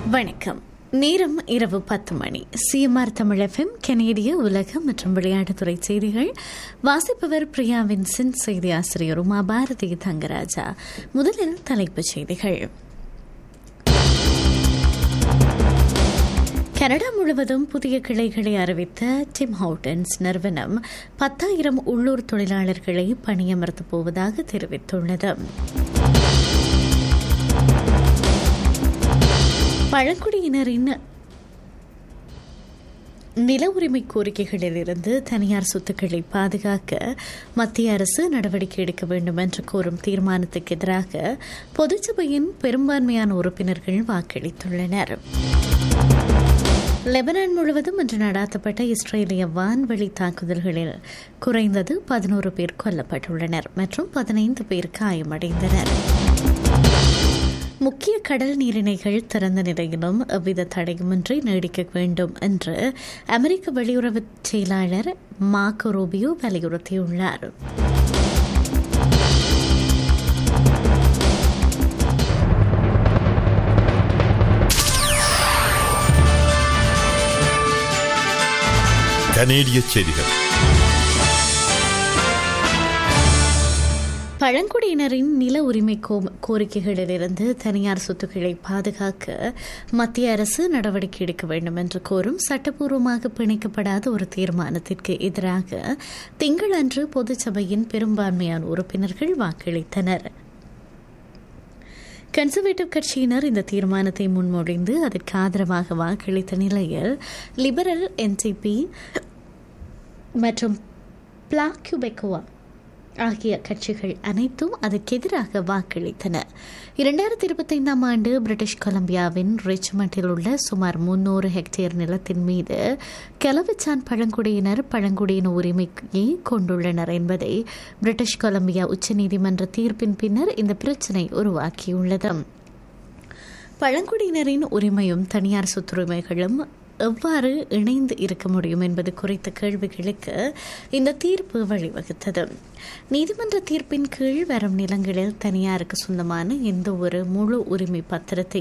வணக்கம் நேரம் இரவு பத்து மணி சிஎம்ஆர் தமிழ் எஃப்எம் கனேடிய உலக மற்றும் விளையாட்டுத்துறை செய்திகள் வாசிப்பவர் பிரியா வின்சென்ட் செய்தி ஆசிரியர் உமா பாரதி தங்கராஜா முதலில் தலைப்புச் செய்திகள் கனடா முழுவதும் புதிய கிளைகளை அறிவித்த டிம் ஹவுட்டன்ஸ் நிறுவனம் பத்தாயிரம் உள்ளூர் தொழிலாளர்களை பணியமர்த்தப் போவதாக தெரிவித்துள்ளது பழங்குடியினரின் நில உரிமை கோரிக்கைகளிலிருந்து தனியார் சொத்துக்களை பாதுகாக்க மத்திய அரசு நடவடிக்கை எடுக்க வேண்டும் என்று கோரும் தீர்மானத்துக்கு எதிராக பொதுச்சபையின் பெரும்பான்மையான உறுப்பினர்கள் வாக்களித்துள்ளனர் லெபனான் முழுவதும் இன்று நடாத்தப்பட்ட இஸ்ரேலிய வான்வெளி தாக்குதல்களில் குறைந்தது பதினோரு பேர் கொல்லப்பட்டுள்ளனர் மற்றும் பதினைந்து பேர் காயமடைந்தனர் முக்கிய கடல் நீரிணைகள் திறந்த நிலையிலும் எவ்வித தடையுமின்றி நீடிக்க வேண்டும் என்று அமெரிக்க வெளியுறவு செயலாளர் மார்க்கோ ரூபியோ வலியுறுத்தியுள்ளார் கனேடிய செய்திகள் பழங்குடியினரின் நில உரிமை கோரிக்கைகளிலிருந்து தனியார் சொத்துக்களை பாதுகாக்க மத்திய அரசு நடவடிக்கை எடுக்க வேண்டும் என்று கோரும் சட்டப்பூர்வமாக பிணைக்கப்படாத ஒரு தீர்மானத்திற்கு எதிராக திங்களன்று பொதுச்சபையின் பெரும்பான்மையான உறுப்பினர்கள் வாக்களித்தனர் கன்சர்வேட்டிவ் கட்சியினர் இந்த தீர்மானத்தை முன்மொழிந்து அதற்கு ஆதரவாக வாக்களித்த நிலையில் லிபரல் என்சிபி மற்றும் பிளாக்யூபெக்குவா ஆகிய கட்சிகள் அனைத்தும் அதற்கு எதிராக வாக்களித்தன இரண்டாயிரத்தி இருபத்தைந்தாம் ஆண்டு பிரிட்டிஷ் கொலம்பியாவின் ரிச்மண்டில் உள்ள சுமார் முன்னூறு ஹெக்டேர் நிலத்தின் மீது கெலவிச்சான் பழங்குடியினர் பழங்குடியின உரிமையை கொண்டுள்ளனர் என்பதை பிரிட்டிஷ் கொலம்பியா உச்சநீதிமன்ற தீர்ப்பின் பின்னர் இந்த பிரச்சினை உருவாக்கியுள்ளது பழங்குடியினரின் உரிமையும் தனியார் சொத்துரிமைகளும் எவ்வாறு இணைந்து இருக்க முடியும் என்பது குறித்த கேள்விகளுக்கு இந்த தீர்ப்பு வழிவகுத்தது நீதிமன்ற தீர்ப்பின் கீழ் வரும் நிலங்களில் தனியாருக்கு சொந்தமான எந்த ஒரு முழு உரிமை பத்திரத்தை